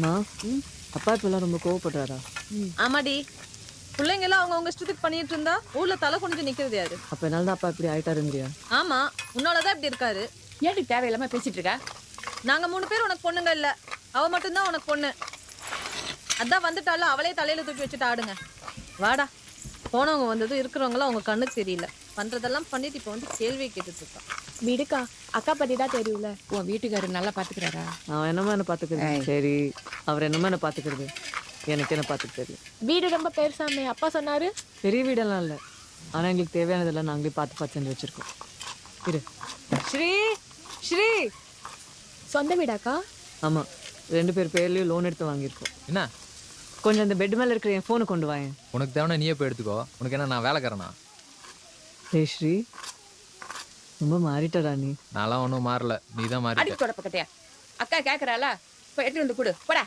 மா அப்பா இப்பெல்லாம் ரொம்ப கோவப்படுறாரா ஆமாடி பிள்ளைங்க எல்லாம் அவங்க அவங்க இஷ்டத்துக்கு பண்ணிட்டு இருந்தா ஊர்ல தலை குனிஞ்சு நிக்கிறது யாரு அப்ப என்னால தான் அப்பா இப்படி ஆயிட்டாருங்கிறியா ஆமா உன்னாலதான் இப்படி இருக்காரு ஏன்டி தேவையில்லாம பேசிட்டு இருக்க நாங்க மூணு பேர் உனக்கு பொண்ணுங்க இல்ல அவ மட்டும்தான் உனக்கு பொண்ணு அதான் வந்துட்டால அவளே தலையில தூக்கி வச்சுட்டு ஆடுங்க வாடா போனவங்க வந்ததும் இருக்கிறவங்களாம் அவங்க கண்ணுக்கு தெரியல பண்றதெல்லாம் பண்ணிட்டு இப்போ வந்து கேள்வியை கேட்டுட்டு இருக்கான் விடுக்கா அக்கா பத்தி தான் தெரியும்ல உன் வீட்டுக்காரர் நல்லா பாத்துக்கிறாரா அவன் என்னமா என்ன பாத்துக்கிறது சரி அவர் என்னமா என்ன பாத்துக்கிறது எனக்கு என்ன பாத்துக்க தெரியும் வீடு ரொம்ப பெருசாமே அப்பா சொன்னாரு பெரிய வீடெல்லாம் இல்லை ஆனா எங்களுக்கு தேவையானதெல்லாம் நாங்களே பார்த்து பார்த்து செஞ்சு வச்சிருக்கோம் இரு ஸ்ரீ ஸ்ரீ சொந்த வீடாக்கா ஆமா ரெண்டு பேர் பேர்லயும் லோன் எடுத்து வாங்கியிருக்கோம் என்ன கொஞ்சம் அந்த பெட் மேல இருக்கிற என் ஃபோனை கொண்டு வாயேன் உனக்கு தேவைன்னா நீயே போய் எடுத்துக்கோ உனக்கு என்ன நான் வேலைக்காரனா ஏய் ஸ்ரீ ரொம்ப மாறிட்டடா நீ நான்லாம் ஒன்றும் மாறல நீ தான் அடி மாறிட்ட தொட பக்கத்தையா அக்கா கேக்குறாளா போய் எடுத்து வந்து கொடு போடா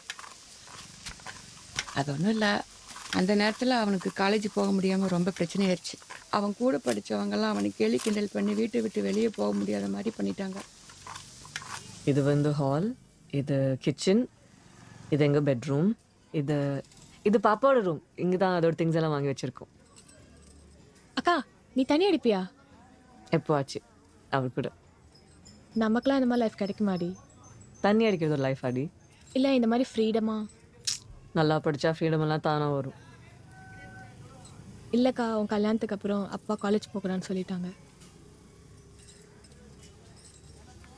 அது ஒன்றும் இல்லை அந்த நேரத்தில் அவனுக்கு காலேஜ் போக முடியாமல் ரொம்ப பிரச்சனை ஆயிடுச்சு அவன் கூட படிச்சவங்கெல்லாம் அவனுக்கு கேலி கிண்டல் பண்ணி வீட்டை விட்டு வெளியே போக முடியாத மாதிரி பண்ணிட்டாங்க இது வந்து ஹால் இது கிச்சன் இது எங்க பெட்ரூம் இது இது பாப்பாவோட ரூம் இங்கே தான் அதோட திங்ஸ் எல்லாம் வாங்கி வச்சிருக்கோம் அக்கா நீ தனி அடிப்பியா எப்போ ஆச்சு அவர் கூட நமக்கெல்லாம் இந்த மாதிரி லைஃப் கிடைக்குமாடி தண்ணி அடிக்கிறது ஒரு லைஃப் ஆடி இல்லை இந்த மாதிரி ஃப்ரீடமா நல்லா படிச்சா ஃப்ரீடம் எல்லாம் தானா வரும் இல்லைக்கா உன் கல்யாணத்துக்கு அப்புறம் அப்பா காலேஜ் போகக்கூடாதுன்னு சொல்லிட்டாங்க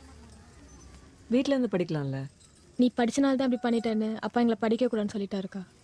வீட்ல இருந்து படிக்கலாம்ல நீ படிச்சனால தான் இப்படி பண்ணிட்டேன்னு அப்பா எங்களை படிக்கக்கூடாதுன்னு சொல்லிட்டாருக்கா